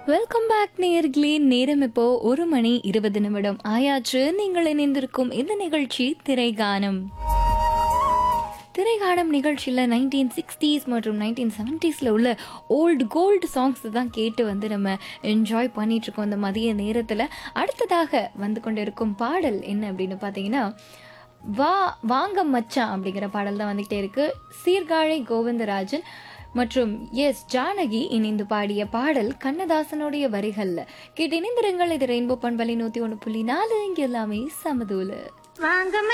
welcome back நேர்களே நேரம் இப்போ ஒரு மணி இருபது நிமிடம் ஆயாச்சு நீங்கள் இணைந்திருக்கும் இந்த நிகழ்ச்சி திரைகானம் திரைகானம் நிகழ்ச்சியில் நைன்டீன் சிக்ஸ்டீஸ் மற்றும் நைன்டீன் செவன்ட்டீஸில் உள்ள ஓல்டு கோல்டு சாங்ஸ் தான் கேட்டு வந்து நம்ம என்ஜாய் பண்ணிட்டு இருக்கோம் இந்த மதிய நேரத்தில் அடுத்ததாக வந்து கொண்டிருக்கும் பாடல் என்ன அப்படின்னு பார்த்தீங்கன்னா வா வாங்க மச்சான் அப்படிங்கிற பாடல் தான் வந்துகிட்டே இருக்கு சீர்காழி கோவிந்தராஜன் மற்றும் எஸ் ஜானகி இணைந்து பாடிய பாடல் கண்ணதாசனுடைய வரிகள்ல கேட்டு இணைந்திருங்கள் இது ரெயின்போ பண்பலை நூத்தி ஒன்று புள்ளி நாலு இங்க எல்லாமே சமதூல வாங்க